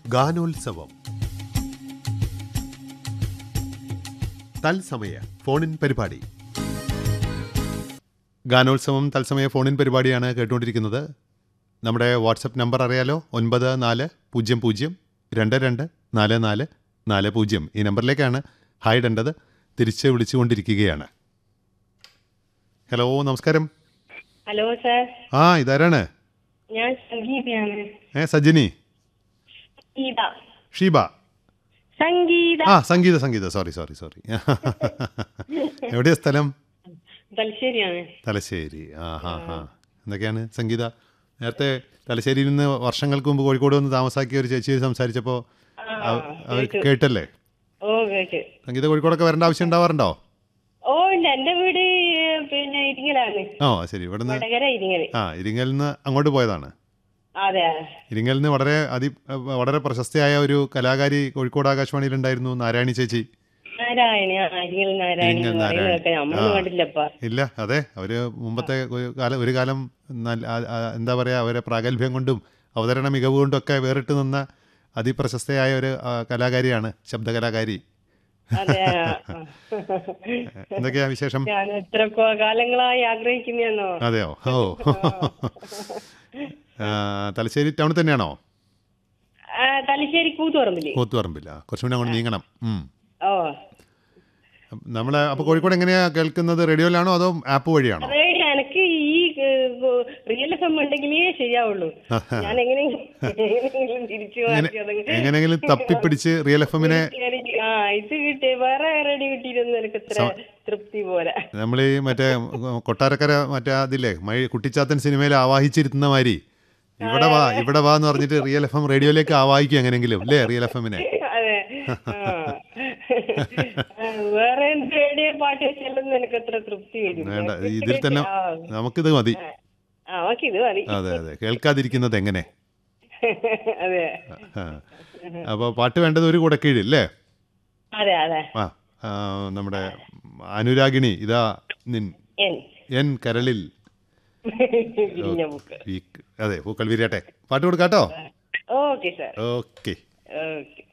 ഗാനോത്സവം തത്സമയ ഫോണിൻ പരിപാടി ഗാനോത്സവം തത്സമയ ഫോണിൻ പരിപാടിയാണ് കേട്ടുകൊണ്ടിരിക്കുന്നത് നമ്മുടെ വാട്സപ്പ് നമ്പർ അറിയാലോ ഒൻപത് നാല് പൂജ്യം പൂജ്യം രണ്ട് രണ്ട് നാല് നാല് നാല് പൂജ്യം ഈ നമ്പറിലേക്കാണ് ഹായ് ഇടേണ്ടത് തിരിച്ച് വിളിച്ചുകൊണ്ടിരിക്കുകയാണ് ഹലോ നമസ്കാരം ഹലോ സാർ ആ ഇതാരാണ് ഞാൻ സംഗീതയാണ് ഏ സജിനി സംഗീത ഷീബ സംഗീത ആ Sangeetha Sangeetha sorry sorry sorry എവിടെയാ സ്ഥലം തലശ്ശേരിയാണ് തലശ്ശേരി ആ ഹാ ഹാ എന്തൊക്കെയാണ് സംഗീത നേരത്തെ തലശ്ശേരിയിൽ നിന്ന് വർഷങ്ങൾക്ക് മുമ്പ് കോഴിക്കോട് വന്ന് താമസാക്കിയ ഒരു ചേച്ചി സംസാരിച്ചപ്പോൾ അവർ കേട്ടല്ലേ ഓ കേട്ട് സംഗീത കോഴിക്കോടൊക്കെ വരേണ്ട ആവശ്യം ഉണ്ടാവാറുണ്ടോ ഓ ഇല്ല എന്റെ വീട് പിന്നെ ഇരിങ്ങലാണ് ഓ ശരി ഇവിടുന്ന് വടകര ഇരിങ്ങല് ആ ഇരിങ്ങലിൽ നിന്ന് അങ്ങോട്ട് പോയതാണ് അതെ ഇരിങ്ങലിൽ നിന്ന് വളരെ അതി വളരെ പ്രശസ്തയായ ഒരു കലാകാരി കോഴിക്കോട് ആകാശവാണിയിലുണ്ടായിരുന്നു നാരായണി ചേച്ചി നാരായണി ആ ഇരിങ്ങൽ നാരായണി ഇരിങ്ങൽ എന്ന് നാരായണി. പറയുന്നതൊക്കെ നമ്മളൊന്നും ആ. കണ്ടില്ലപ്പാ ഇല്ല അതെ അവര് മുമ്പത്തെ ഒരു കാലം ഒരു കാലം നല്ല ആ- ആ- എന്താ പറയുക അവരെ പ്രാഗൽഭ്യം കൊണ്ടും അവതരണ മികവ് കൊണ്ടും ഒക്കെ വേറിട്ട് നിന്ന അതിപ്രശസ്തയായ ഒരു ആ, കലാകാരിയാണ് ശബ്ദകലാകാരി അതെ ആ, ആ. എന്തൊക്കെയാ വിശേഷം ഞാൻ എത്ര കൊ- കാലങ്ങളായി ആഗ്രഹിക്കുന്നോ അതെയോ ഓ ആ, തലശ്ശേരി ടൗണിൽ തന്നെയാണോ തലശ്ശേരി കൂത്തുപറമ്പില് കൂത്തുപറമ്പില്ല കുറച്ചും കൂടി അങ്ങോട്ട് നീങ്ങണം ഉം. ഓ നമ്മളെ അപ്പോൾ കോഴിക്കോട് എങ്ങനെയാ കേൾക്കുന്നത് റേഡിയോയിലാണോ അതോ ആപ്പ് വഴിയാണോ അതെ എനിക്ക് ഈ റിയൽ എഫ് എം ഉണ്ടെങ്കിലേ ശരിയാവുള്ളൂ ഞാൻ എങ്ങനെയെങ്കിലും എങ്ങനെയെങ്കിലും തിരിച്ചു മാറ്റി അതങ്ങ് എങ്ങനെയെങ്കിലും തപ്പിപ്പിടിച്ച് റിയൽ എഫ് എമ്മിനെ എനിക്ക് ആ ഇത് കിട്ടി വേറെ റെഡി കിട്ടിയിരുന്ന എനിക്ക് ഇത്ര തൃപ്തി പോലെ നമ്മൾ ഈ മറ്റേ കൊട്ടാരക്കര മറ്റേ അതില്ലേ മഴ കുട്ടിച്ചാത്തൻ സിനിമയിൽ ആവാഹിച്ചിരുത്തുന്ന മാതിരി ഇവിടെ വാ ഇവിടെ വാ എന്ന് പറഞ്ഞിട്ട് റിയൽ എഫ് എം റേഡിയോയിലേക്ക് ആവാഹിക്കും എങ്ങനെങ്കിലും അല്ലേ റിയൽ എഫ് എമ്മിനെ അതെ ആ. ആ, വേറെ എന്ത് റേഡിയോ പാട്ട് വെച്ചാലൊന്നും എനിക്ക് അത്ര തൃപ്തി വരും വേണ്ട ഇതിൽ തന്നെ ആ, നമുക്കിത് മതി ആ ഓക്കെ ഇത് മതി അതെ അതെ കേൾക്കാതിരിക്കുന്നത് എങ്ങനെ അതെ അപ്പോൾ പാട്ട് വേണ്ടത് ഒരു കുടക്കീഴ് അല്ലേ അതെ അതെ ആ ആ, നമ്മുടെ അനുരാഗിണി ഇതാ നിൻ എൻ എൻ കരളിൽ വിരിഞ്ഞ ബുക്ക് വീക്ക് അതെ പൂക്കൾ വിരിയട്ടെ പാട്ട് കൊടുക്കാട്ടോ ഓക്കെ സാർ ഓക്കെ ഓക്കെ